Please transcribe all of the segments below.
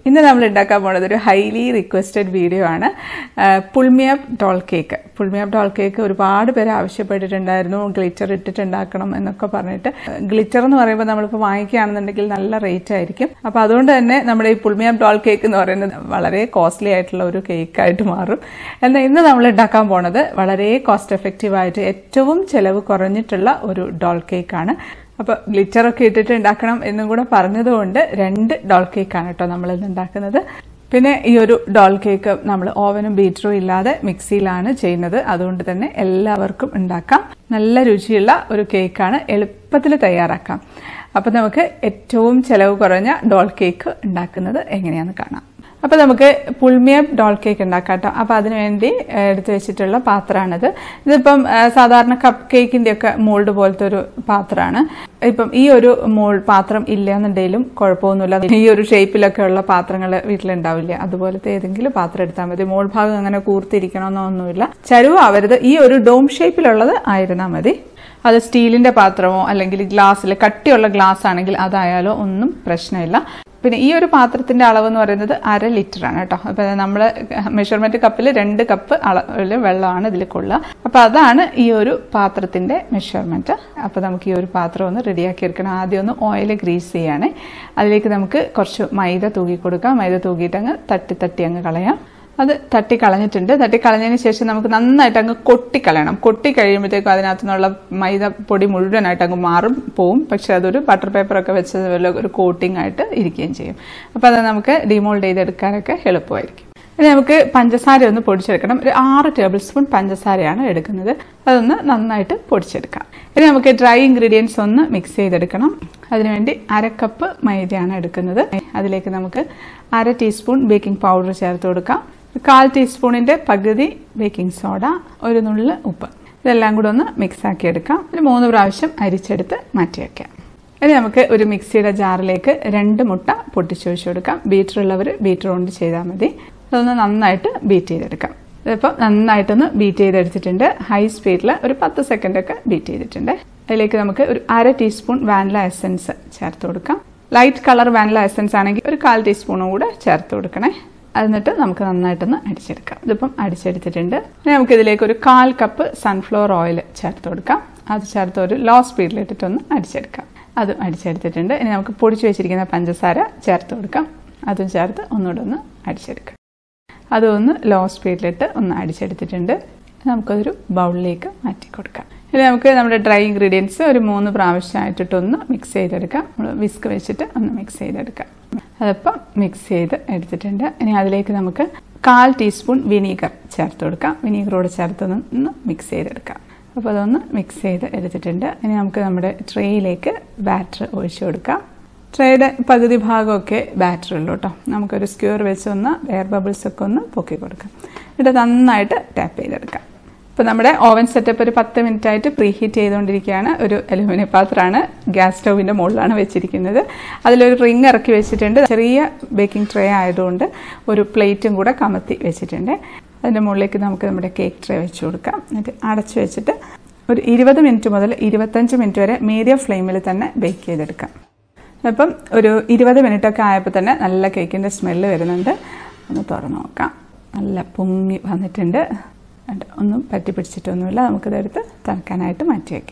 ഇന്ന് നമ്മൾ ഉണ്ടാക്കാൻ പോണത് ഒരു ഹൈലി റിക്വസ്റ്റഡ് വീഡിയോ ആണ് pull me up doll cake pull me up doll cake ഒരുപാട് പേര് ആവശ്യപ്പെട്ടിട്ടുണ്ടായിരുന്നു ഗ്ലിറ്റർ ഇട്ടിട്ടുണ്ടാക്കണം എന്നൊക്കെ പറഞ്ഞിട്ട് ഗ്ലിറ്റർ എന്ന് പറയുമ്പോൾ നമ്മളിപ്പോൾ വാങ്ങിക്കുകയാണെന്നുണ്ടെങ്കിൽ നല്ല റേറ്റ് ആയിരിക്കും അപ്പോൾ അതുകൊണ്ട് തന്നെ നമ്മുടെ ഈ പുൾമിയപ്പ് ഡോൾ കേക്ക് എന്ന് പറയുന്നത് വളരെ കോസ്റ്റ്ലി ആയിട്ടുള്ള ഒരു കേക്കായിട്ട് മാറും എന്നാൽ ഇന്ന് നമ്മൾ ഉണ്ടാക്കാൻ പോണത് വളരെ കോസ്റ്റ് എഫക്റ്റീവ് ആയിട്ട് ഏറ്റവും ചിലവ് കുറഞ്ഞിട്ടുള്ള ഒരു ഡോൾ കേക്കാണ് അപ്പോൾ ഗ്ലിറ്ററൊക്കെ ഇട്ടിട്ട് ഉണ്ടാക്കണം എന്നും കൂടെ പറഞ്ഞതുകൊണ്ട് രണ്ട് ഡോൾ കേക്കാണ് കേട്ടോ നമ്മളിന്ന് ഉണ്ടാക്കുന്നത് പിന്നെ ഈ ഒരു ഡോൾ കേക്ക് നമ്മൾ ഓവനും ബീറ്ററും ഇല്ലാതെ മിക്സിയിലാണ് ചെയ്യുന്നത് അതുകൊണ്ട് തന്നെ എല്ലാവർക്കും ഉണ്ടാക്കാം നല്ല രുചിയുള്ള ഒരു കേക്കാണ് എളുപ്പത്തിൽ തയ്യാറാക്കാം അപ്പോൾ നമുക്ക് ഏറ്റവും ചിലവ് കുറഞ്ഞ ഡോൾ കേക്ക് ഉണ്ടാക്കുന്നത് എങ്ങനെയാണെന്ന് കാണാം അപ്പോൾ നമുക്ക് പുൾമിയപ്പ് ഡോൾ കേക്ക് ഉണ്ടാക്കാം കേട്ടോ അപ്പോൾ അതിനുവേണ്ടി എടുത്തു വെച്ചിട്ടുള്ള പാത്രമാണിത് ഇതിപ്പം സാധാരണ കപ്പ് കേക്കിൻ്റെ ഒക്കെ മോൾഡ് പോലത്തെ ഒരു പാത്രമാണ് ഇപ്പം ഈ ഒരു മോൾ പാത്രം ഇല്ലയെന്നുണ്ടെങ്കിലും കുഴപ്പമൊന്നുമില്ല ഈ ഒരു ഷേപ്പിലൊക്കെ ഉള്ള പാത്രങ്ങൾ വീട്ടിലുണ്ടാവില്ല അതുപോലത്തെ ഏതെങ്കിലും പാത്രം എടുത്താൽ മതി മോൾ ഭാഗം അങ്ങനെ കൂർത്തിരിക്കണമെന്നൊന്നുമില്ല ചരുവാവരുത് ഈ ഒരു ഡോം ഷേപ്പിലുള്ളത് ആയിരുന്നാൽ മതി അത് സ്റ്റീലിന്റെ പാത്രമോ അല്ലെങ്കിൽ ഗ്ലാസ്സിൽ കട്ടിയുള്ള ഗ്ലാസ് ആണെങ്കിൽ അതായാലോ ഒന്നും പ്രശ്നമില്ല പിന്നെ ഈ ഒരു പാത്രത്തിന്റെ അളവ് എന്ന് പറയുന്നത് അര ലിറ്റർ ആണ് കേട്ടോ അപ്പൊ നമ്മൾ മെഷർമെന്റ് കപ്പിൽ രണ്ട് കപ്പ് അളവിൽ വെള്ളമാണ് ഇതിൽ കൊള്ളുക അപ്പൊ അതാണ് ഈ ഒരു പാത്രത്തിന്റെ മെഷർമെന്റ് അപ്പൊ നമുക്ക് ഈ ഒരു പാത്രം ഒന്ന് റെഡിയാക്കി എടുക്കണം ആദ്യം ഒന്ന് ഓയിൽ ഗ്രീസ് ചെയ്യാണ് അതിലേക്ക് നമുക്ക് കുറച്ച് മൈദ തൂക്കി കൊടുക്കാം മൈദ തൂക്കിയിട്ട് അങ്ങ് തട്ടി തട്ടി അങ്ങ് കളയാം അത് തട്ടി കളഞ്ഞിട്ടുണ്ട് തട്ടി കളഞ്ഞതിന് ശേഷം നമുക്ക് നന്നായിട്ട് അങ്ങ് കൊട്ടിക്കളയണം കൊട്ടി കഴിയുമ്പോഴത്തേക്കും അതിനകത്തു നിന്നുള്ള മൈദ പൊടി മുഴുവനായിട്ട് അങ്ങ് മാറും പോവും പക്ഷെ അതൊരു ബട്ടർ പേപ്പറൊക്കെ വെച്ച് വല്ല ഒരു കോട്ടിംഗ് ആയിട്ട് ഇരിക്കുകയും ചെയ്യും അപ്പോൾ അത് നമുക്ക് ഡിമോൾഡ് ചെയ്തെടുക്കാനൊക്കെ എളുപ്പമായിരിക്കും ഇനി നമുക്ക് പഞ്ചസാര ഒന്ന് പൊടിച്ചെടുക്കണം ഒരു ആറ് ടേബിൾ സ്പൂൺ പഞ്ചസാരയാണ് എടുക്കുന്നത് അതൊന്ന് നന്നായിട്ട് പൊടിച്ചെടുക്കാം ഇനി നമുക്ക് ഡ്രൈ ഇൻഗ്രീഡിയൻസ് ഒന്ന് മിക്സ് ചെയ്തെടുക്കണം അതിനുവേണ്ടി അര കപ്പ് മൈദയാണ് എടുക്കുന്നത് അതിലേക്ക് നമുക്ക് അര ടീസ്പൂൺ ബേക്കിംഗ് പൗഡർ ചേർത്ത് കൊടുക്കാം കാൽ ടീസ്പൂണിന്റെ പകുതി ബേക്കിംഗ് സോഡ ഒരു നുള്ള് ഉപ്പ് ഇതെല്ലാം കൂടെ ഒന്ന് മിക്സ് ആക്കി എടുക്കാം ഒരു മൂന്ന് പ്രാവശ്യം അരിച്ചെടുത്ത് മാറ്റി വയ്ക്കാം ഇനി നമുക്ക് ഒരു മിക്സിയുടെ ജാറിലേക്ക് രണ്ട് മുട്ട പൊട്ടിച്ചു വെച്ച് കൊടുക്കാം ബീറ്റർ ഉള്ളവർ ബീറ്റർ കൊണ്ട് ചെയ്താൽ മതി അതൊന്ന് നന്നായിട്ട് ബീറ്റ് ചെയ്തെടുക്കാം ഇതിപ്പോൾ നന്നായിട്ടൊന്ന് ബീറ്റ് ചെയ്തെടുത്തിട്ടുണ്ട് ഹൈ സ്പീഡിൽ ഒരു പത്ത് സെക്കൻഡൊക്കെ ബീറ്റ് ചെയ്തിട്ടുണ്ട് അതിലേക്ക് നമുക്ക് ഒരു അര ടീസ്പൂൺ വാനില എസൻസ് ചേർത്ത് കൊടുക്കാം ലൈറ്റ് കളർ വാനില എസൻസ് ആണെങ്കിൽ ഒരു കാൽ ടീസ്പൂണും കൂടെ ചേർത്ത് കൊടുക്കണേ എന്നിട്ട് നമുക്ക് നന്നായിട്ടൊന്ന് അടിച്ചെടുക്കാം ഇതിപ്പം അടിച്ചെടുത്തിട്ടുണ്ട് ഇനി നമുക്ക് ഇതിലേക്ക് ഒരു കാൽ കപ്പ് സൺഫ്ലവർ ഓയിൽ ചേർത്ത് കൊടുക്കാം അത് ചേർത്ത് ഒരു ലോ സ്പീഡിലിട്ടിട്ടൊന്ന് അടിച്ചെടുക്കാം അതും അടിച്ചെടുത്തിട്ടുണ്ട് ഇനി നമുക്ക് പൊടിച്ചു വെച്ചിരിക്കുന്ന പഞ്ചസാര ചേർത്ത് കൊടുക്കാം അതും ചേർത്ത് ഒന്നുകൂടെ ഒന്ന് അടിച്ചെടുക്കാം അതൊന്ന് ലോ സ്പീഡിലിട്ട് ഒന്ന് അടിച്ചെടുത്തിട്ടുണ്ട് നമുക്കതൊരു ബൗളിലേക്ക് മാറ്റി കൊടുക്കാം ഇനി നമുക്ക് നമ്മുടെ ഡ്രൈ ഇൻഗ്രീഡിയൻസ് ഒരു മൂന്ന് പ്രാവശ്യമായിട്ടിട്ടൊന്ന് മിക്സ് ചെയ്തെടുക്കാം നമ്മൾ വിസ്ക് വെച്ചിട്ട് ഒന്ന് മിക്സ് ചെയ്തെടുക്കാം അതിപ്പം മിക്സ് ചെയ്ത് എടുത്തിട്ടുണ്ട് ഇനി അതിലേക്ക് നമുക്ക് കാൽ ടീസ്പൂൺ വിനീഗർ ചേർത്ത് കൊടുക്കാം വിനീഗറോട് ചേർത്ത് ഒന്ന് മിക്സ് ചെയ്തെടുക്കാം അപ്പോൾ അതൊന്ന് മിക്സ് ചെയ്ത് എടുത്തിട്ടുണ്ട് ഇനി നമുക്ക് നമ്മുടെ ട്രേയിലേക്ക് ബാറ്റർ ഒഴിച്ചു കൊടുക്കാം ട്രേയുടെ പകുതി ഭാഗമൊക്കെ ബാറ്റർ ഉള്ളൂ കേട്ടോ നമുക്കൊരു സ്ക്യൂർ വെച്ച് ഒന്ന് എയർ ബബിൾസ് ഒക്കെ ഒന്ന് പൊക്കി കൊടുക്കാം എന്നിട്ട് നന്നായിട്ട് ടാപ്പ് ചെയ്തെടുക്കാം ഇപ്പോൾ നമ്മുടെ ഓവൻ സെറ്റപ്പ് ഒരു പത്ത് മിനിറ്റ് ആയിട്ട് പ്രീ ഹീറ്റ് ചെയ്തുകൊണ്ടിരിക്കുകയാണ് ഒരു അലുമിനിയം പാത്രമാണ് ഗ്യാസ് സ്റ്റൗവിൻ്റെ മുകളിലാണ് വെച്ചിരിക്കുന്നത് അതിലൊരു റിങ് ഇറക്കി വെച്ചിട്ടുണ്ട് ചെറിയ ബേക്കിംഗ് ട്രേ ആയതുകൊണ്ട് ഒരു പ്ലേറ്റും കൂടെ കമത്തി വെച്ചിട്ടുണ്ട് അതിൻ്റെ മുകളിലേക്ക് നമുക്ക് നമ്മുടെ കേക്ക് ട്രേ വെച്ച് കൊടുക്കാം എന്നിട്ട് അടച്ചു വെച്ചിട്ട് ഒരു ഇരുപത് മിനിറ്റ് മുതൽ ഇരുപത്തഞ്ച് മിനിറ്റ് വരെ മീഡിയം ഫ്ലെയിമിൽ തന്നെ ബേക്ക് ചെയ്തെടുക്കാം അപ്പം ഒരു ഇരുപത് മിനിറ്റൊക്കെ ആയപ്പോൾ തന്നെ നല്ല കേക്കിൻ്റെ സ്മെല്ല് വരുന്നുണ്ട് ഒന്ന് തുറന്ന് നോക്കാം നല്ല പൊങ്ങി വന്നിട്ടുണ്ട് ഒന്നും പറ്റി പിടിച്ചിട്ടൊന്നുമില്ല നമുക്കിതെടുത്ത് തണുക്കാനായിട്ട് മാറ്റി വയ്ക്കാം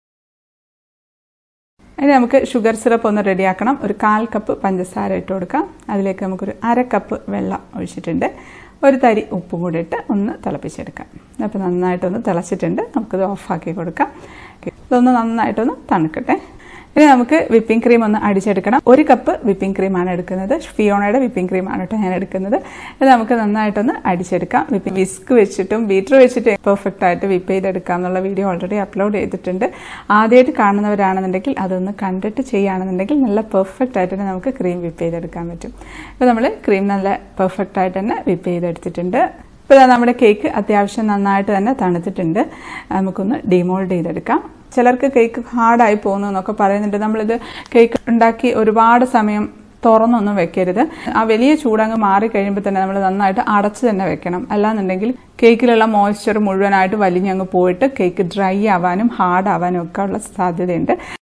ഇനി നമുക്ക് ഷുഗർ സിറപ്പ് ഒന്ന് റെഡിയാക്കണം ഒരു കാൽ കപ്പ് പഞ്ചസാര ഇട്ട് കൊടുക്കാം അതിലേക്ക് നമുക്കൊരു അര കപ്പ് വെള്ളം ഒഴിച്ചിട്ടുണ്ട് ഒരു തരി ഉപ്പും കൂടി ഇട്ട് ഒന്ന് തിളപ്പിച്ചെടുക്കാം അപ്പോൾ നന്നായിട്ടൊന്ന് തിളച്ചിട്ടുണ്ട് നമുക്കിത് ഓഫാക്കി കൊടുക്കാം ഇതൊന്ന് നന്നായിട്ടൊന്ന് തണുക്കട്ടെ ഇനി നമുക്ക് വിപ്പിംഗ് ക്രീം ഒന്ന് അടിച്ചെടുക്കണം ഒരു കപ്പ് വിപ്പിംഗ് ക്രീമാണ് എടുക്കുന്നത് ഫിയോണയുടെ വിപ്പിംഗ് ക്രീമാണ് കേട്ടോ ഞാൻ എടുക്കുന്നത് ഇത് നമുക്ക് നന്നായിട്ടൊന്ന് അടിച്ചെടുക്കാം വിപ്പിംഗ് വിസ്ക് വെച്ചിട്ടും ബീറ്റർ വെച്ചിട്ട് പെർഫെക്റ്റ് ആയിട്ട് വിപ്പ് ചെയ്തെടുക്കാം എന്നുള്ള വീഡിയോ ഓൾറെഡി അപ്ലോഡ് ചെയ്തിട്ടുണ്ട് ആദ്യമായിട്ട് കാണുന്നവരാണെന്നുണ്ടെങ്കിൽ അതൊന്ന് കണ്ടിട്ട് ചെയ്യുകയാണെന്നുണ്ടെങ്കിൽ നല്ല പെർഫെക്റ്റ് ആയിട്ട് തന്നെ നമുക്ക് ക്രീം വിപ്പ് ചെയ്തെടുക്കാൻ പറ്റും ഇപ്പോൾ നമ്മൾ ക്രീം നല്ല പെർഫെക്റ്റ് ആയിട്ട് തന്നെ വിപ്പ് ചെയ്തെടുത്തിട്ടുണ്ട് ഇപ്പോൾ നമ്മുടെ കേക്ക് അത്യാവശ്യം നന്നായിട്ട് തന്നെ തണുത്തിട്ടുണ്ട് നമുക്കൊന്ന് ഡിമോൾഡ് ചെയ്തെടുക്കാം ചിലർക്ക് കേക്ക് ഹാർഡായി പോകുന്നു എന്നൊക്കെ പറയുന്നുണ്ട് നമ്മളിത് കേക്ക് ഉണ്ടാക്കി ഒരുപാട് സമയം തുറന്നൊന്നും വെക്കരുത് ആ വലിയ ചൂടങ്ങ് മാറി കഴിയുമ്പോൾ തന്നെ നമ്മൾ നന്നായിട്ട് അടച്ചു തന്നെ വെക്കണം അല്ലാന്നുണ്ടെങ്കിൽ കേക്കിലുള്ള മോയ്സ്ചർ മുഴുവനായിട്ട് വലിഞ്ഞങ്ങ് പോയിട്ട് കേക്ക് ഡ്രൈ ആവാനും ഹാർഡ് ആവാനും ഒക്കെ ഉള്ള സാധ്യതയുണ്ട്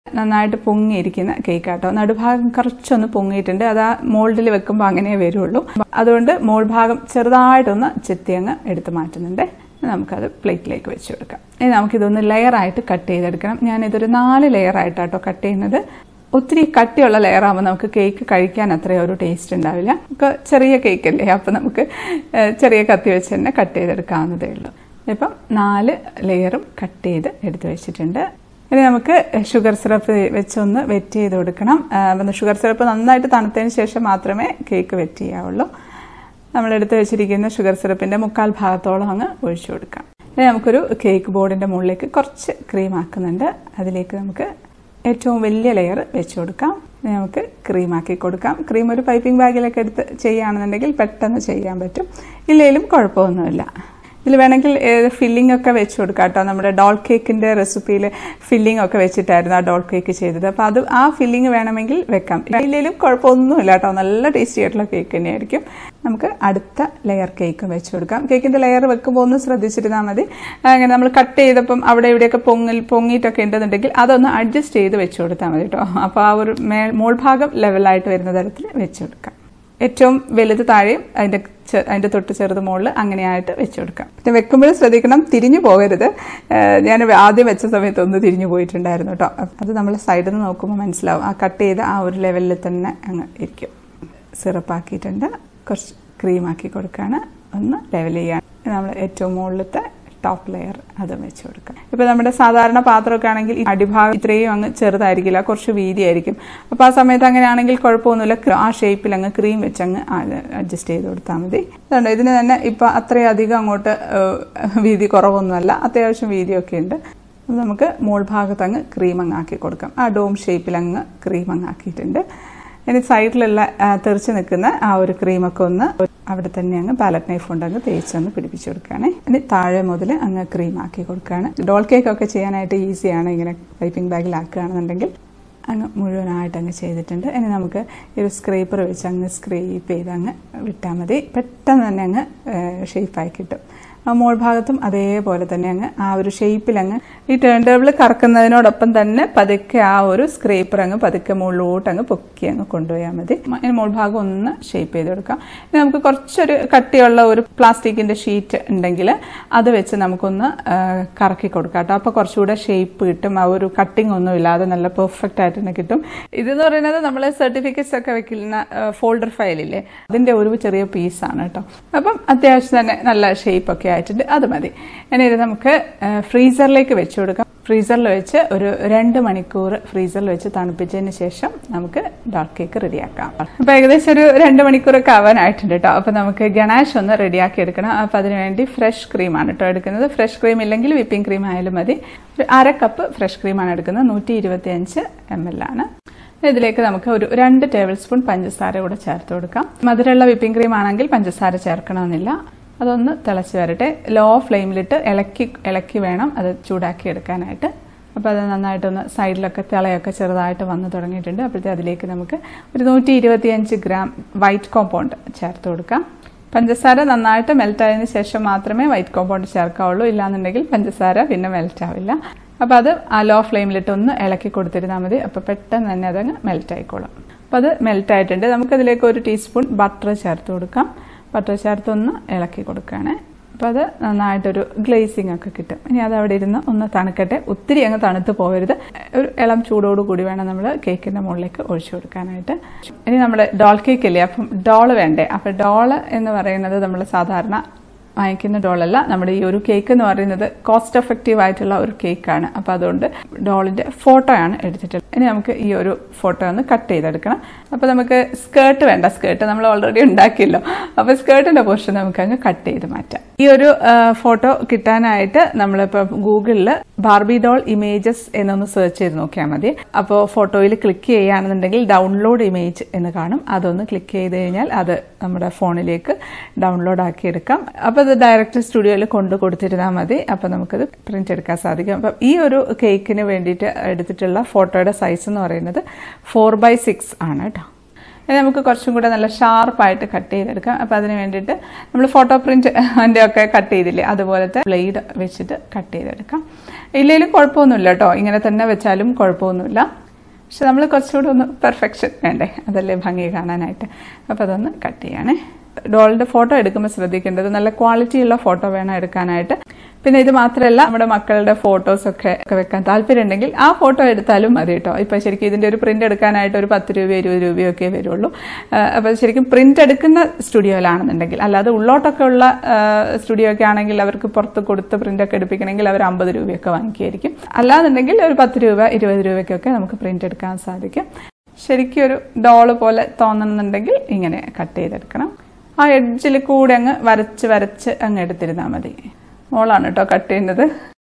നന്നായിട്ട് പൊങ്ങിയിരിക്കുന്ന കേക്ക് ആട്ടോ നടുഭാഗം കുറച്ചൊന്ന് പൊങ്ങിയിട്ടുണ്ട് അത് ആ മോൾഡിൽ വെക്കുമ്പോൾ അങ്ങനെ വരുള്ളൂ അതുകൊണ്ട് മോൾ ഭാഗം ചെറുതായിട്ടൊന്ന് ചെത്തി അങ്ങ് എടുത്ത് മാറ്റുന്നുണ്ട് നമുക്കത് പ്ലേറ്റിലേക്ക് വെച്ച് കൊടുക്കാം ഇനി നമുക്കിതൊന്ന് ലെയറായിട്ട് കട്ട് ചെയ്തെടുക്കണം ഞാനിതൊരു നാല് ലെയറായിട്ടാട്ടോ കട്ട് ചെയ്യുന്നത് ഒത്തിരി കട്ടിയുള്ള ലെയർ ആകുമ്പോൾ നമുക്ക് കേക്ക് കഴിക്കാൻ അത്രയും ഒരു ടേസ്റ്റ് ഉണ്ടാവില്ല നമുക്ക് ചെറിയ കേക്ക് അല്ലേ അപ്പം നമുക്ക് ഏഹ്, ചെറിയ കത്തി വെച്ച് തന്നെ കട്ട് ചെയ്തെടുക്കാവുന്നതേ ഉള്ളൂ ഇപ്പം നാല് ലെയറും കട്ട് ചെയ്ത് എടുത്ത് വെച്ചിട്ടുണ്ട് ഇനി നമുക്ക് ഷുഗർ സിറപ്പ് വെച്ചൊന്ന് വെറ്റ് ചെയ്ത് കൊടുക്കണം ആ, അപ്പം ഷുഗർ സിറപ്പ് നന്നായിട്ട് തണുത്തതിന് ശേഷം മാത്രമേ കേക്ക് വെറ്റ് ചെയ്യാവുള്ളൂ നമ്മൾ എടുത്ത് വെച്ചിരിക്കുന്ന ഷുഗർ സിറപ്പിന്റെ മുക്കാൽ ഭാഗത്തോളം അങ്ങ് ഒഴിച്ചു കൊടുക്കാം ഇനി നമുക്കൊരു കേക്ക് ബോർഡിന്റെ മുകളിലേക്ക് കുറച്ച് ക്രീം ആക്കുന്നുണ്ട് അതിലേക്ക് നമുക്ക് ഏറ്റവും വലിയ ലെയർ വെച്ച് കൊടുക്കാം ഇനി നമുക്ക് ക്രീം ആക്കി കൊടുക്കാം ക്രീം ഒരു പൈപ്പിംഗ് ബാഗിലൊക്കെ എടുത്ത് ചെയ്യുകയാണെന്നുണ്ടെങ്കിൽ പെട്ടെന്ന് ചെയ്യാൻ പറ്റും ഇല്ലെങ്കിലും കുഴപ്പമൊന്നുമില്ല ഇതിൽ വേണമെങ്കിൽ ഫില്ലിംഗ് ഒക്കെ വെച്ച് കൊടുക്കാം കേട്ടോ നമ്മുടെ ഡോൾ കേക്കിന്റെ റെസിപ്പിയിൽ ഫില്ലിംഗ് ഒക്കെ വെച്ചിട്ടായിരുന്നു ആ ഡോൾ കേക്ക് ചെയ്തത് അപ്പോൾ അത് ആ ഫില്ലിംഗ് വേണമെങ്കിൽ വെക്കാം ഇല്ലെങ്കിലും കുഴപ്പമൊന്നുമില്ല കേട്ടോ നല്ല ടേസ്റ്റി ആയിട്ടുള്ള കേക്ക് തന്നെയായിരിക്കും നമുക്ക് അടുത്ത ലെയർ കേക്കും വെച്ച് കൊടുക്കാം കേക്കിന്റെ ലെയർ വെക്കുമ്പോൾ ഒന്ന് ശ്രദ്ധിച്ചിരുന്നാൽ മതി അങ്ങനെ നമ്മൾ കട്ട് ചെയ്തപ്പം അവിടെ ഇവിടെയൊക്കെ പൊങ്ങിൽ പൊങ്ങിയിട്ടൊക്കെ ഉണ്ടെന്നുണ്ടെങ്കിൽ അതൊന്ന് അഡ്ജസ്റ്റ് ചെയ്ത് വെച്ച് കൊടുത്താൽ മതി കേട്ടോ അപ്പോൾ ആ ഒരു മേ മോൾഭാഗം ലെവലായിട്ട് വരുന്ന തരത്തിൽ വെച്ച് കൊടുക്കാം ഏറ്റവും വലുത് താഴെയും അതിന്റെ ചെ- അതിന്റെ തൊട്ട് ചെറുത് മുകളിൽ അങ്ങനെയായിട്ട് വെച്ച് കൊടുക്കാം പിന്നെ വെക്കുമ്പോഴും ശ്രദ്ധിക്കണം തിരിഞ്ഞു പോകരുത് ഏഹ് ഞാൻ ആദ്യം വെച്ച സമയത്ത് ഒന്ന് തിരിഞ്ഞു പോയിട്ടുണ്ടായിരുന്നു കേട്ടോ അത് നമ്മൾ സൈഡിൽ നിന്ന് നോക്കുമ്പോൾ മനസ്സിലാവും ആ കട്ട് ചെയ്ത് ആ ഒരു ലെവലിൽ തന്നെ അങ്ങ് ഇരിക്കും സിറപ്പ് ആക്കിയിട്ടുണ്ട് കുറച്ച് ക്രീം ആക്കി കൊടുക്കുകയാണ് ഒന്ന് ലെവൽ ചെയ്യാൻ നമ്മൾ ഏറ്റവും മുകളിലത്തെ ടോപ്പ് ലെയർ അതും വെച്ച് കൊടുക്കാം ഇപ്പൊ നമ്മുടെ സാധാരണ പാത്രമൊക്കെ ആണെങ്കിൽ ഈ അടിഭാഗം ഇത്രയും അങ്ങ് ചെറുതായിരിക്കില്ല കുറച്ച് വീതിയായിരിക്കും അപ്പൊ ആ സമയത്ത് അങ്ങനെയാണെങ്കിൽ കുഴപ്പമൊന്നുമില്ല ക്ര- ആ ഷേപ്പിൽ അങ്ങ് ക്രീം വെച്ച് അങ്ങ് അഡ്ജസ്റ്റ് ചെയ്ത് കൊടുത്താൽ മതി അതുകൊണ്ട് ഇതിന് തന്നെ ഇപ്പൊ അത്രയും അധികം അങ്ങോട്ട് ഏഹ്, വീതി കുറവൊന്നുമല്ല അത്യാവശ്യം വീതിയൊക്കെ ഉണ്ട് അപ്പൊ നമുക്ക് മോൾ ഭാഗത്ത് അങ്ങ് ക്രീം അങ്ങ് ആക്കി കൊടുക്കാം ആ ഡോം ഷേപ്പിൽ അങ്ങ് ക്രീം അങ്ങ് ആക്കിയിട്ടുണ്ട് ഇനി സൈഡിലുള്ള ആ, തെറിച്ച് നിൽക്കുന്ന ആ ഒരു ക്രീമൊക്കെ ഒന്ന് അവിടെ തന്നെ അങ്ങ് പാലറ്റ് നൈഫ് കൊണ്ട് അങ്ങ് തേച്ചൊന്ന് പിടിപ്പിച്ചു കൊടുക്കുകയാണ് ഇനി താഴെ മുതൽ അങ്ങ് ക്രീം ആക്കി കൊടുക്കുകയാണ് ഡോൾ കേക്ക് ഒക്കെ ചെയ്യാനായിട്ട് ഈസിയാണ് ഇങ്ങനെ പൈപ്പിംഗ് ബാഗിലാക്കുകയാണെന്നുണ്ടെങ്കിൽ അങ്ങ് മുഴുവനായിട്ട് അങ്ങ് ചെയ്തിട്ടുണ്ട് ഇനി നമുക്ക് ഈ ഒരു സ്ക്രേപ്പർ വെച്ച് അങ്ങ് സ്ക്രേപ്പ് ചെയ്ത് അങ്ങ് വിട്ടാൽ മതി പെട്ടെന്ന് തന്നെ അങ്ങ് ഷേപ്പായി കിട്ടും ആ മോൾ ഭാഗത്തും അതേപോലെ തന്നെ അങ്ങ് ആ ഒരു ഷേപ്പിൽ അങ്ങ് ഈ ടേൺ ടേബിൾ കറക്കുന്നതിനോടൊപ്പം തന്നെ പതുക്കെ ആ ഒരു സ്ക്രേപ്പർ അങ്ങ് പതുക്കെ മുകളിലോട്ട് അങ്ങ് പൊക്കി അങ്ങ് കൊണ്ടുപോയാൽ മതി അതിന് മോൾ ഭാഗം ഒന്ന് ഷേപ്പ് ചെയ്ത് കൊടുക്കാം ഇനി നമുക്ക് കുറച്ചൊരു കട്ടിയുള്ള ഒരു പ്ലാസ്റ്റിക്കിന്റെ ഷീറ്റ് ഉണ്ടെങ്കിൽ അത് വെച്ച് നമുക്കൊന്ന് ആ, കറക്കി കൊടുക്കാം കേട്ടോ അപ്പോൾ കുറച്ചുകൂടെ ഷേപ്പ് കിട്ടും ആ ഒരു കട്ടിംഗ് ഒന്നും ഇല്ലാതെ നല്ല പെർഫെക്റ്റ് ആയിട്ട് തന്നെ കിട്ടും ഇതെന്ന് പറയുന്നത് നമ്മൾ സർട്ടിഫിക്കറ്റ്സ് ഒക്കെ വെക്കുന്ന ഫോൾഡർ ഫയലില്ലേ അതിന്റെ ഒരു ചെറിയ പീസാണ് കേട്ടോ അപ്പം അത്യാവശ്യം തന്നെ നല്ല ഷേപ്പ് ഒക്കെ ആയിട്ടുണ്ട് അത് മതി ഇനി ഇത് നമുക്ക് ഫ്രീസറിലേക്ക് വെച്ച് കൊടുക്കാം ഫ്രീസറിൽ വെച്ച് ഒരു രണ്ട് മണിക്കൂർ ഫ്രീസറിൽ വെച്ച് തണുപ്പിച്ചതിന് ശേഷം നമുക്ക് ഡാർക്ക് കേക്ക് റെഡിയാക്കാം അപ്പൊ ഏകദേശം ഒരു രണ്ട് മണിക്കൂറൊക്കെ ആവാനായിട്ടുണ്ട് കേട്ടോ അപ്പൊ നമുക്ക് ഗണാഷ് ഒന്ന് റെഡിയാക്കി എടുക്കണം അപ്പൊ അതിനുവേണ്ടി ഫ്രഷ് ക്രീമാണ് കേട്ടോ എടുക്കുന്നത് ഫ്രഷ് ക്രീം ഇല്ലെങ്കിൽ വിപ്പിംഗ് ക്രീം ആയാലും മതി ഒരു അര കപ്പ് ഫ്രഷ് ക്രീമാണ് എടുക്കുന്നത് നൂറ്റി ഇരുപത്തി അഞ്ച് എം എൽ ആണ് ഇതിലേക്ക് നമുക്ക് ഒരു രണ്ട് ടേബിൾ സ്പൂൺ പഞ്ചസാര കൂടെ ചേർത്ത് കൊടുക്കാം മധുരമുള്ള വിപ്പിംഗ് ക്രീം ആണെങ്കിൽ പഞ്ചസാര ചേർക്കണമെന്നില്ല അതൊന്ന് തിളച്ച് വരട്ടെ ലോ ഫ്ലെയിമിലിട്ട് ഇളക്കി ഇളക്കി വേണം അത് ചൂടാക്കി എടുക്കാനായിട്ട് അപ്പോൾ അത് നന്നായിട്ടൊന്ന് സൈഡിലൊക്കെ തിളയൊക്കെ ചെറുതായിട്ട് വന്ന് തുടങ്ങിയിട്ടുണ്ട് അപ്പോഴത്തെ അതിലേക്ക് നമുക്ക് ഒരു നൂറ്റി ഇരുപത്തിയഞ്ച് ഗ്രാം വൈറ്റ് കോമ്പൗണ്ട് ചേർത്ത് കൊടുക്കാം പഞ്ചസാര നന്നായിട്ട് മെൽറ്റ് ആയതിനു ശേഷം മാത്രമേ വൈറ്റ് കോമ്പൗണ്ട് ചേർക്കാവുള്ളൂ ഇല്ലാന്നുണ്ടെങ്കിൽ പഞ്ചസാര പിന്നെ മെൽറ്റ് ആവില്ല അപ്പോൾ അത് ആ ലോ ഫ്ലെയിമിലിട്ട് ഒന്ന് ഇളക്കി കൊടുത്തിരുന്നാൽ മതി അപ്പോൾ പെട്ടെന്ന് തന്നെ അതങ്ങ് മെൽറ്റ് ആയിക്കോളും അപ്പോൾ അത് മെൽറ്റ് ആയിട്ടുണ്ട് നമുക്കതിലേക്ക് ഒരു ടീസ്പൂൺ ബട്ടർ ചേർത്ത് കൊടുക്കാം ബട്ടർ ചേർത്ത് ഒന്ന് ഇളക്കി കൊടുക്കുകയാണ് അപ്പോൾ അത് നന്നായിട്ടൊരു ഗ്ലേസിംഗ് ഒക്കെ കിട്ടും ഇനി അത് അവിടെ ഇരുന്ന് ഒന്ന് തണുക്കട്ടെ ഒത്തിരി അങ്ങ് തണുത്ത് പോകരുത് ഒരു ഇളം ചൂടോട് കൂടി വേണം നമ്മൾ കേക്കിന്റെ മുകളിലേക്ക് ഒഴിച്ചു കൊടുക്കാനായിട്ട് ഇനി നമ്മുടെ ഡോൾ കേക്ക് ഇല്ലേ അപ്പം ഡോള് വേണ്ടേ അപ്പം ഡോള് എന്ന് പറയുന്നത് നമ്മൾ സാധാരണ വാങ്ങിക്കുന്ന ഡോളല്ല നമ്മുടെ ഈ ഒരു കേക്ക് എന്ന് പറയുന്നത് കോസ്റ്റ് എഫക്റ്റീവ് ആയിട്ടുള്ള ഒരു കേക്കാണ് അപ്പോൾ അതുകൊണ്ട് ഡോളിന്റെ ഫോട്ടോ ആണ് എടുത്തിട്ടുള്ളത് ഇനി നമുക്ക് ഈ ഒരു ഫോട്ടോ ഒന്ന് കട്ട് ചെയ്തെടുക്കണം അപ്പോൾ നമുക്ക് സ്കേർട്ട് വേണ്ട സ്കേർട്ട് നമ്മൾ ഓൾറെഡി ഉണ്ടാക്കിയല്ലോ അപ്പോൾ സ്കേർട്ടിന്റെ പോർഷൻ നമുക്ക് അങ്ങ് കട്ട് ചെയ്ത് മാറ്റാം ഈ ഒരു ഫോട്ടോ കിട്ടാനായിട്ട് നമ്മളിപ്പോൾ ഗൂഗിളിൽ ബാർബി ഡോൾ ഇമേജസ് എന്നൊന്ന് സെർച്ച് ചെയ്ത് നോക്കിയാൽ മതി അപ്പോൾ ഫോട്ടോയിൽ ക്ലിക്ക് ചെയ്യുകയാണെന്നുണ്ടെങ്കിൽ ഡൗൺലോഡ് ഇമേജ് എന്ന് കാണും അതൊന്ന് ക്ലിക്ക് ചെയ്ത് കഴിഞ്ഞാൽ അത് നമ്മുടെ ഫോണിലേക്ക് ഡൗൺലോഡ് ആക്കി എടുക്കാം അപ്പോൾ അത് ഡയറക്റ്റ് സ്റ്റുഡിയോയിൽ കൊണ്ട് കൊടുത്തിരുന്നാൽ മതി അപ്പോൾ നമുക്കത് പ്രിന്റ് എടുക്കാൻ സാധിക്കും അപ്പം ഈ ഒരു കേക്കിന് വേണ്ടിയിട്ട് എടുത്തിട്ടുള്ള ഫോട്ടോയുടെ സൈസ് എന്ന് പറയുന്നത് ഫോർ ബൈ സിക്സ് ആണ് കേട്ടോ ഇനി നമുക്ക് കുറച്ചും കൂടെ നല്ല ഷാർപ്പായിട്ട് കട്ട് ചെയ്തെടുക്കാം അപ്പോൾ അതിന് വേണ്ടിയിട്ട് നമ്മൾ ഫോട്ടോ പ്രിന്റ് അതിൻ്റെ ഒക്കെ കട്ട് ചെയ്തില്ലേ അതുപോലത്തെ ബ്ലേഡ് വെച്ചിട്ട് കട്ട് ചെയ്തെടുക്കാം ഇല്ലെങ്കിലും കുഴപ്പമൊന്നുമില്ല കേട്ടോ ഇങ്ങനെ തന്നെ വെച്ചാലും കുഴപ്പമൊന്നുമില്ല പക്ഷെ നമ്മൾ കുറച്ചുകൂടി ഒന്ന് പെർഫെക്ഷൻ വേണ്ടേ അതല്ലേ ഭംഗി കാണാനായിട്ട് അപ്പോൾ അതൊന്ന് കട്ട് ചെയ്യണേ ഡോളിൻ്റെ ഫോട്ടോ എടുക്കുമ്പോൾ ശ്രദ്ധിക്കേണ്ടത് നല്ല ക്വാളിറ്റിയുള്ള ഫോട്ടോ വേണം എടുക്കാനായിട്ട് പിന്നെ ഇത് മാത്രമല്ല നമ്മുടെ മക്കളുടെ ഫോട്ടോസൊക്കെ ഒക്കെ വെക്കാൻ താല്പര്യം ഉണ്ടെങ്കിൽ ആ ഫോട്ടോ എടുത്താലും മതി കേട്ടോ ഇപ്പം ശരിക്കും ഇതിൻ്റെ ഒരു പ്രിന്റ് എടുക്കാനായിട്ട് ഒരു പത്ത് രൂപ ഇരുപത് രൂപയോ ഒക്കെ വരുള്ളൂ അപ്പോൾ ശരിക്കും പ്രിന്റ് എടുക്കുന്ന സ്റ്റുഡിയോയിലാണെന്നുണ്ടെങ്കിൽ അല്ലാതെ ഉള്ളോട്ടൊക്കെ ഉള്ള സ്റ്റുഡിയോ ഒക്കെ ആണെങ്കിൽ അവർക്ക് പുറത്ത് കൊടുത്ത് പ്രിന്റ് ഒക്കെ എടുപ്പിക്കണമെങ്കിൽ അവർ അമ്പത് രൂപയൊക്കെ വാങ്ങിക്കുമായിരിക്കും അല്ലാന്നുണ്ടെങ്കിൽ ഒരു പത്ത് രൂപ ഇരുപത് രൂപയ്ക്കൊക്കെ നമുക്ക് പ്രിന്റ് എടുക്കാൻ സാധിക്കും ശരിക്കും ഒരു ഡോള് പോലെ തോന്നുന്നുണ്ടെങ്കിൽ ഇങ്ങനെ കട്ട് ചെയ്തെടുക്കണം ആ എഡ്ജിൽ കൂടെ അങ്ങ് വരച്ച് വരച്ച് അങ്ങ് എടുത്തിരുന്നാൽ മതി മോളാണ് കേട്ടോ കട്ട് ചെയ്യുന്നത്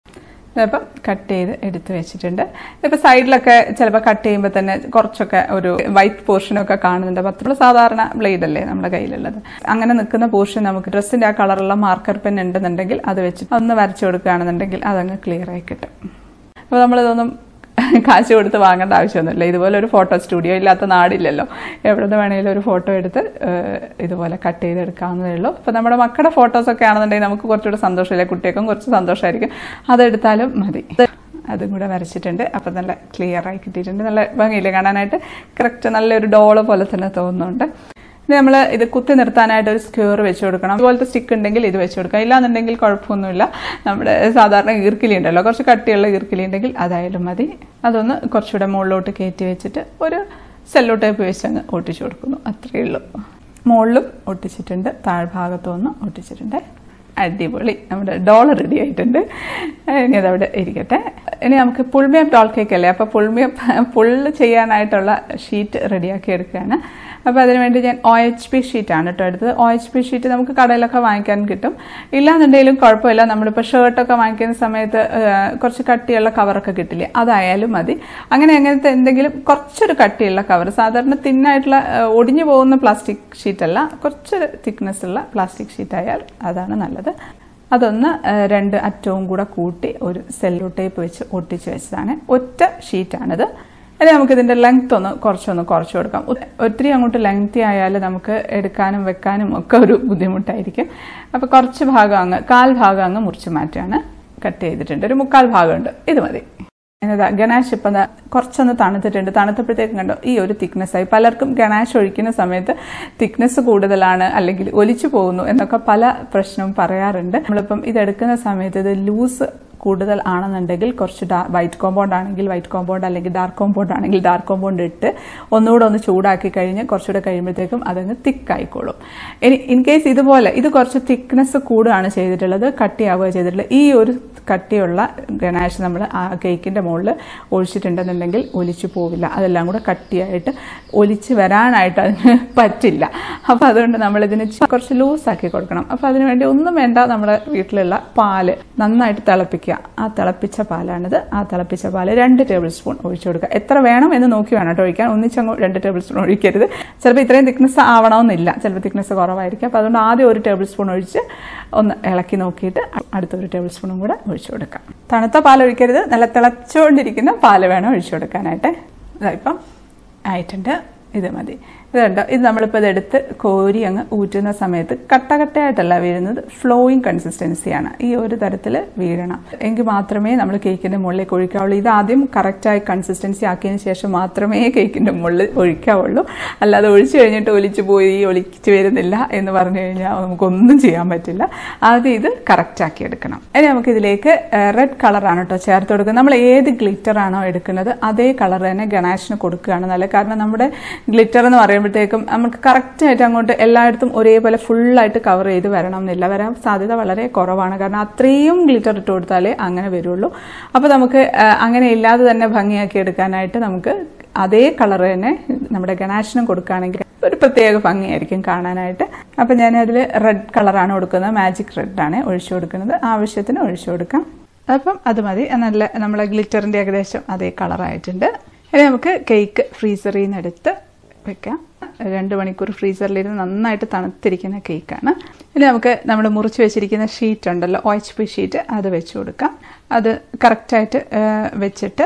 ഇപ്പം കട്ട് ചെയ്ത് എടുത്ത് വെച്ചിട്ടുണ്ട് ഇപ്പം സൈഡിലൊക്കെ ചിലപ്പോൾ കട്ട് ചെയ്യുമ്പോൾ തന്നെ കുറച്ചൊക്കെ ഒരു വൈറ്റ് പോർഷനൊക്കെ കാണുന്നുണ്ട് പത്ര സാധാരണ ബ്ലേഡ് അല്ലേ നമ്മുടെ കയ്യിലുള്ളത് അങ്ങനെ നിൽക്കുന്ന പോർഷൻ നമുക്ക് ഡ്രസ്സിൻ്റെ ആ കളറുള്ള മാർക്കർ പെൻ ഉണ്ടെന്നുണ്ടെങ്കിൽ അത് വെച്ച് ഒന്ന് വരച്ചു കൊടുക്കുകയാണെന്നുണ്ടെങ്കിൽ അതങ്ങ് ക്ലിയർ ആയി കിട്ടും അപ്പോൾ നമ്മളിതൊന്നും കാശ് കൊടുത്ത് വാങ്ങേണ്ട ആവശ്യമൊന്നുമില്ല ഇതുപോലെ ഒരു ഫോട്ടോ സ്റ്റുഡിയോ ഇല്ലാത്ത നാടില്ലല്ലോ എവിടെ നിന്ന് വേണമെങ്കിലും ഒരു ഫോട്ടോ എടുത്ത് ഇതുപോലെ കട്ട് ചെയ്തെടുക്കാവുന്നതേ ഉള്ളൂ ഇപ്പം നമ്മുടെ മക്കളുടെ ഫോട്ടോസൊക്കെ ആണെന്നുണ്ടെങ്കിൽ നമുക്ക് കുറച്ചുകൂടെ സന്തോഷമില്ലേ കുട്ടികൾക്കും കുറച്ച് സന്തോഷമായിരിക്കും അതെടുത്താലും മതി അതും കൂടെ വരച്ചിട്ടുണ്ട് അപ്പം നല്ല ക്ലിയർ ആയി കിട്ടിയിട്ടുണ്ട് നല്ല ഭംഗിയില്ലേ കാണാനായിട്ട് കറക്റ്റ് നല്ലൊരു ഡോള് പോലെ തന്നെ തോന്നുന്നുണ്ട് ഇനി നമ്മൾ ഇത് കുത്തി നിർത്താനായിട്ട് ഒരു സ്ക്യൂർ വെച്ച് കൊടുക്കണം അതുപോലത്തെ സ്റ്റിക്ക് ഉണ്ടെങ്കിൽ ഇത് വെച്ച് കൊടുക്കാം ഇല്ലാന്നുണ്ടെങ്കിൽ കുഴപ്പമൊന്നുമില്ല നമ്മുടെ സാധാരണ ഈർക്കിലി ഉണ്ടല്ലോ കുറച്ച് കട്ടിയുള്ള ഈർക്കിലി ഉണ്ടെങ്കിൽ അതായാലും മതി അതൊന്ന് കുറച്ചുകൂടെ മുകളിലോട്ട് കയറ്റി വെച്ചിട്ട് ഒരു സെല്ലോ ടേപ്പ് വെച്ച് അങ്ങ് ഒട്ടിച്ചു കൊടുക്കുന്നു അത്രയേ ഉള്ളൂ മുകളിലും ഒട്ടിച്ചിട്ടുണ്ട് താഴ്ഭാഗത്തും ഒന്ന് ഒട്ടിച്ചിട്ടുണ്ട് അടിപൊളി നമ്മുടെ ഡോൾ റെഡി ആയിട്ടുണ്ട് ഇനി അതവിടെ ഇരിക്കട്ടെ ഇനി നമുക്ക് പുൾമിയപ്പ് ഡോൾ കേക്ക് അല്ലേ അപ്പോൾ പുൾമിയപ്പ് പുള്ള് ചെയ്യാനായിട്ടുള്ള ഷീറ്റ് റെഡിയാക്കി എടുക്കുകയാണ് അപ്പോൾ അതിനുവേണ്ടി ഞാൻ ഒ എച്ച് പി ഷീറ്റാണ് കേട്ടോ എടുത്തത് ഒ എച്ച് പി ഷീറ്റ് നമുക്ക് കടയിലൊക്കെ വാങ്ങിക്കാൻ കിട്ടും ഇല്ലാന്നുണ്ടെങ്കിലും കുഴപ്പമില്ല നമ്മളിപ്പോൾ ഷർട്ടൊക്കെ വാങ്ങിക്കുന്ന സമയത്ത് കുറച്ച് കട്ടിയുള്ള കവറൊക്കെ കിട്ടില്ലേ അതായാലും മതി അങ്ങനെ അങ്ങനത്തെ എന്തെങ്കിലും കുറച്ചൊരു കട്ടിയുള്ള കവർ സാധാരണ തിന്നായിട്ടുള്ള ഒടിഞ്ഞു പോകുന്ന പ്ലാസ്റ്റിക് ഷീറ്റല്ല കുറച്ചൊരു തിക്നെസ് ഉള്ള പ്ലാസ്റ്റിക് ഷീറ്റ് ആയാൽ അതാണ് നല്ലത് അതൊന്ന് രണ്ട് അറ്റവും കൂടെ കൂട്ടി ഒരു സെല്ലോ ടേപ്പ് വെച്ച് ഒട്ടിച്ച് വെച്ചതാണ് ഒറ്റ ഷീറ്റാണിത് ഇനി നമുക്ക് ഇതിന്റെ ലെങ്ത് ഒന്ന് കുറച്ചൊന്ന് കുറച്ച് കൊടുക്കാം ഒത്തിരി അങ്ങോട്ട് ലെങ്തി ആയാൽ നമുക്ക് എടുക്കാനും വെക്കാനും ഒക്കെ ഒരു ബുദ്ധിമുട്ടായിരിക്കും അപ്പോൾ കുറച്ച് ഭാഗം അങ്ങ് കാൽ ഭാഗം അങ്ങ് മുറിച്ച് മാറ്റാണ് കട്ട് ചെയ്തിട്ടുണ്ട് ഒരു മുക്കാൽ ഭാഗമുണ്ട് ഇത് മതി എന്നതാ ഗണാഷ് ഇപ്പം കുറച്ചൊന്ന് തണുത്തിട്ടുണ്ട് തണുത്തപ്പോഴത്തേക്കും കണ്ടോ ഈ ഒരു തിക്നെസ് ആയി പലർക്കും ഗണാഷ് ഒഴിക്കുന്ന സമയത്ത് തിക്നെസ് കൂടുതലാണ് അല്ലെങ്കിൽ ഒലിച്ചു പോകുന്നു എന്നൊക്കെ പല പ്രശ്നവും പറയാറുണ്ട് നമ്മളിപ്പം ഇതെടുക്കുന്ന സമയത്ത് ഇത് ലൂസ് കൂടുതൽ ആണെന്നുണ്ടെങ്കിൽ കുറച്ച് വൈറ്റ് കോമ്പൗണ്ട് ആണെങ്കിൽ വൈറ്റ് കോമ്പൗണ്ട് അല്ലെങ്കിൽ ഡാർക്ക് കോമ്പൗണ്ട് ആണെങ്കിൽ ഡാർക്ക് കോമ്പൗണ്ട് ഇട്ട് ഒന്നുകൂടെ ഒന്ന് ചൂടാക്കി കഴിഞ്ഞ് കുറച്ചുകൂടെ കഴിയുമ്പോഴത്തേക്കും അതങ്ങ് തിക്കായിക്കോളും ഇനി ഇൻ കേസ് ഇതുപോലെ ഇത് കുറച്ച് തിക്നെസ് കൂടുകയാണ് ചെയ്തിട്ടുള്ളത് കട്ടിയാവുക ചെയ്തിട്ടുള്ളത് ഈ ഒരു കട്ടിയുള്ള ഗണാഷ് നമ്മൾ ആ കേക്കിൻ്റെ മുകളിൽ ഒഴിച്ചിട്ടുണ്ടെന്നുണ്ടെങ്കിൽ ഒലിച്ചു പോവില്ല അതെല്ലാം കൂടെ കട്ടിയായിട്ട് ഒലിച്ച് വരാനായിട്ട് അതിന് പറ്റില്ല അപ്പോൾ അതുകൊണ്ട് നമ്മളിതിന് കുറച്ച് ലൂസാക്കി കൊടുക്കണം അപ്പോൾ അതിനുവേണ്ടി ഒന്നും വേണ്ട നമ്മുടെ വീട്ടിലുള്ള പാല് നന്നായിട്ട് തിളപ്പിക്കുക ആ തിളപ്പിച്ച പാലാണിത് ആ തിളപ്പിച്ച പാല് രണ്ട് ടേബിൾ സ്പൂൺ ഒഴിച്ചു കൊടുക്കുക എത്ര വേണം എന്ന് നോക്കി വേണം കേട്ടോ ഒഴിക്കാൻ ഒന്നിച്ചങ്ങ് രണ്ട് ടേബിൾ സ്പൂൺ ഒഴിക്കരുത് ചിലപ്പോൾ ഇത്രയും തിക്നെസ് ആവണമെന്നില്ല ചിലപ്പോൾ തിക്നെസ് കുറവായിരിക്കും അപ്പോൾ അതുകൊണ്ട് ആദ്യം ഒരു ടേബിൾ സ്പൂൺ ഒഴിച്ച് ഒന്ന് ഇളക്കി നോക്കിയിട്ട് അടുത്ത ഒരു ടേബിൾ സ്പൂണും കൂടെ ഒഴിച്ചു കൊടുക്കാം തണുത്ത പാൽ ഒഴിക്കരുത് നല്ല തിളച്ചുകൊണ്ടിരിക്കുന്ന പാല് വേണം ഒഴിച്ചു കൊടുക്കാനായിട്ട് ഇതായിപ്പം ആയിട്ടുണ്ട് ഇത് മതി ഇതുണ്ടോ ഇത് നമ്മളിപ്പോൾ ഇതെടുത്ത് കോരി അങ്ങ് ഊറ്റുന്ന സമയത്ത് കട്ട കട്ടയായിട്ടല്ല വീഴുന്നത് ഫ്ലോയിങ് കൺസിസ്റ്റൻസിയാണ് ഈ ഒരു തരത്തിൽ വീഴണം എങ്കിൽ മാത്രമേ നമ്മൾ കേക്കിൻ്റെ മുകളിലേക്ക് ഒഴിക്കാവുള്ളൂ ഇത് ആദ്യം കറക്റ്റായി കൺസിസ്റ്റൻസി ആക്കിയതിന് ശേഷം മാത്രമേ കേക്കിൻ്റെ മുകളിൽ ഒഴിക്കാവുള്ളൂ അല്ലാതെ ഒഴിച്ചു കഴിഞ്ഞിട്ട് ഒലിച്ചു പോയി ഒലിച്ചു വരുന്നില്ല എന്ന് പറഞ്ഞു കഴിഞ്ഞാൽ നമുക്കൊന്നും ചെയ്യാൻ പറ്റില്ല ആദ്യം ഇത് കറക്റ്റ് ആക്കി എടുക്കണം ഇനി നമുക്കിതിലേക്ക് റെഡ് കളറാണ് കേട്ടോ ചേർത്ത് കൊടുക്കുന്നത് നമ്മൾ ഏത് ഗ്ലിറ്റർ ആണോ എടുക്കുന്നത് അതേ കളർ തന്നെ ഗണേഷിന് കൊടുക്കുകയാണ് നല്ലത് കാരണം നമ്മുടെ ഗ്ലിറ്റർ എന്ന് പറയുമ്പോഴത്തേക്കും നമുക്ക് കറക്റ്റായിട്ട് അങ്ങോട്ട് എല്ലായിടത്തും ഒരേപോലെ ഫുള്ളായിട്ട് കവർ ചെയ്ത് വരണം എന്നില്ല വരാൻ സാധ്യത വളരെ കുറവാണ് കാരണം അത്രയും ഗ്ലിറ്റർ ഇട്ട് കൊടുത്താലേ അങ്ങനെ വരുള്ളൂ അപ്പോൾ നമുക്ക് അങ്ങനെ ഇല്ലാതെ തന്നെ ഭംഗിയാക്കി എടുക്കാനായിട്ട് നമുക്ക് അതേ കളർ തന്നെ നമ്മുടെ ഗണേശനും കൊടുക്കുകയാണെങ്കിൽ ഒരു പ്രത്യേക ഭംഗിയായിരിക്കും കാണാനായിട്ട് അപ്പം ഞാനതിൽ റെഡ് കളറാണ് കൊടുക്കുന്നത് മാജിക് റെഡാണ് ഒഴിച്ചു കൊടുക്കുന്നത് ആവശ്യത്തിന് ഒഴിച്ചു കൊടുക്കാം അപ്പം അത് മതി നല്ല നമ്മളെ ഗ്ലിറ്ററിൻ്റെ ഏകദേശം അതേ കളറായിട്ടുണ്ട് ഇനി നമുക്ക് കേക്ക് ഫ്രീസറിൽ നിന്ന് എടുത്ത് വെക്കാം രണ്ട് മണിക്കൂർ ഫ്രീസറിലിരുന്ന് നന്നായിട്ട് തണുത്തിരിക്കുന്ന കേക്കാണ് ഇനി നമുക്ക് നമ്മൾ മുറിച്ച് വെച്ചിരിക്കുന്ന ഷീറ്റ് ഉണ്ടല്ലോ ഒ എച്ച് പി ഷീറ്റ് അത് വെച്ച് കൊടുക്കാം അത് കറക്റ്റായിട്ട് വെച്ചിട്ട്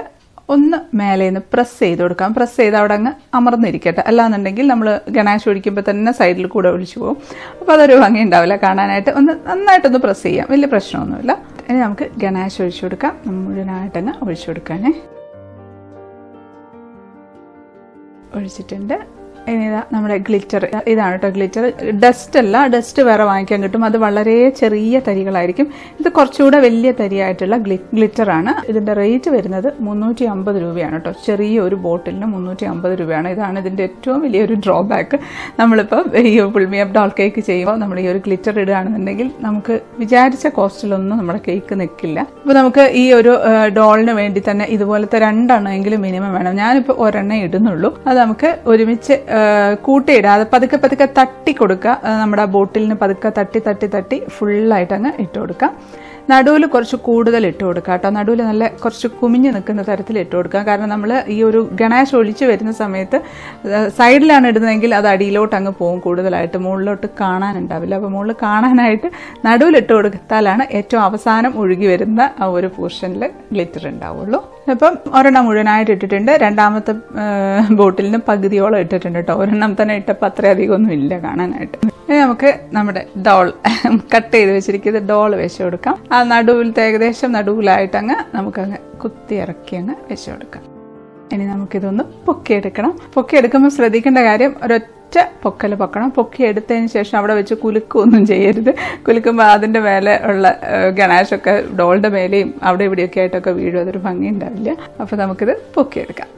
ഒന്ന് മേലെ നിന്ന് പ്രസ് ചെയ്ത് കൊടുക്കാം പ്രസ് ചെയ്ത് അവിടെ അങ്ങ് അമർന്നിരിക്കട്ടെ അല്ലാന്നുണ്ടെങ്കിൽ നമ്മൾ ഗണാശ് ഒഴിക്കുമ്പോൾ തന്നെ സൈഡിൽ കൂടെ ഒഴിച്ചു പോകും അപ്പോൾ അതൊരു ഭംഗി ഉണ്ടാവില്ല കാണാനായിട്ട് ഒന്ന് നന്നായിട്ടൊന്ന് പ്രസ് ചെയ്യാം വലിയ പ്രശ്നമൊന്നുമില്ല ഇനി നമുക്ക് ഗണാശ് ഒഴിച്ചു കൊടുക്കാം മുഴുവനായിട്ടങ്ങ് ഒഴിച്ചു കൊടുക്കാനേ ഒഴിച്ചിട്ടുണ്ട് ഇനി ഇതാ നമ്മുടെ ഗ്ലിറ്റർ ഇതാണ് കേട്ടോ ഗ്ലിറ്റർ ഡസ്റ്റ് അല്ല ഡസ്റ്റ് വേറെ വാങ്ങിക്കാൻ കിട്ടും അത് വളരെ ചെറിയ തരികളായിരിക്കും ഇത് കുറച്ചുകൂടെ വലിയ തരിയായിട്ടുള്ള ഗ്ലിറ്റർ ആണ് ഇതിന്റെ റേറ്റ് വരുന്നത് മുന്നൂറ്റി അമ്പത് രൂപയാണ് കേട്ടോ ചെറിയ ഒരു ബോട്ടിലിന് മുന്നൂറ്റി അമ്പത് രൂപയാണ് ഇതാണ് ഇതിന്റെ ഏറ്റവും വലിയൊരു ഡ്രോബാക്ക് നമ്മളിപ്പോൾ ഈ പുൾമിയപ്പ് ഡോൾ കേക്ക് ചെയ്യുമ്പോൾ നമ്മൾ ഈ ഒരു ഗ്ലിറ്റർ ഇടുകയാണെന്നുണ്ടെങ്കിൽ നമുക്ക് വിചാരിച്ച കോസ്റ്റിലൊന്നും നമ്മുടെ കേക്ക് നിൽക്കില്ല അപ്പോൾ നമുക്ക് ഈ ഒരു ഡോളിന് വേണ്ടി തന്നെ ഇതുപോലത്തെ രണ്ടെണ്ണമെങ്കിലും മിനിമം വേണം ഞാനിപ്പോൾ ഒരെണ്ണം ഇടുന്നുള്ളൂ അത് നമുക്ക് ഒരുമിച്ച് കൂട്ടിയിടാതെ പതുക്കെ പതുക്കെ തട്ടി കൊടുക്കുക നമ്മുടെ ബോട്ടിലിന് പതുക്കെ തട്ടി തട്ടി തട്ടി ഫുള്ളായിട്ട് അങ്ങ് ഇട്ട് കൊടുക്കാം നടുവിൽ കുറച്ച് കൂടുതൽ ഇട്ട് കൊടുക്കുക കേട്ടോ നടുവിൽ നല്ല കുറച്ച് കുമിഞ്ഞ് നിൽക്കുന്ന തരത്തിൽ ഇട്ട് കൊടുക്കുക കാരണം നമ്മൾ ഈ ഒരു ഗണേശ് ഒഴിച്ച് വരുന്ന സമയത്ത് സൈഡിലാണ് ഇടുന്നതെങ്കിൽ അത് അടിയിലോട്ട് അങ്ങ് പോകും കൂടുതലായിട്ട് മുകളിലോട്ട് കാണാനുണ്ടാവില്ല അപ്പോൾ മുകളിൽ കാണാനായിട്ട് നടുവിൽ ഇട്ട് കൊടുത്താലാണ് ഏറ്റവും അവസാനം ഒഴുകി വരുന്ന ആ ഒരു പോർഷനിൽ ഗ്ലിറ്റർ ഉണ്ടാവുള്ളൂ അപ്പം ഒരെണ്ണം മുഴുവനായിട്ട് ഇട്ടിട്ടുണ്ട് രണ്ടാമത്തെ ബോട്ടിലിന് പകുതിയോളം ഇട്ടിട്ടുണ്ട് കേട്ടോ ഒരെണ്ണം തന്നെ ഇട്ടപ്പോൾ അത്രയധികം ഒന്നും ഇല്ല കാണാനായിട്ട് ഇനി നമുക്ക് നമ്മുടെ ഡോൾ കട്ട് ചെയ്ത് വെച്ചിരിക്കുന്നത് ഡോൾ വെച്ച് കൊടുക്കാം ആ നടുവിലത്തെ ഏകദേശം നടുവിലായിട്ട് അങ്ങ് നമുക്കങ്ങ് കുത്തി ഇറക്കി അങ്ങ് വെച്ച് കൊടുക്കാം ഇനി നമുക്കിതൊന്ന് പൊക്കിയെടുക്കണം പൊക്കിയെടുക്കുമ്പോൾ ശ്രദ്ധിക്കേണ്ട കാര്യം ഒരൊറ്റ പൊക്കൽ പൊക്കണം പൊക്കി എടുത്തതിന് ശേഷം അവിടെ വെച്ച് കുലുക്കൊന്നും ചെയ്യരുത് കുലുക്കുമ്പോൾ അതിൻ്റെ മേലെ ഉള്ള ഗണേശൊക്കെ ഡോളിൻ്റെ മേലെയും അവിടെ ഇവിടെയൊക്കെ ആയിട്ടൊക്കെ വീഴും അതൊരു ഭംഗി ഉണ്ടാവില്ല അപ്പോൾ നമുക്കിത് പൊക്കിയെടുക്കാം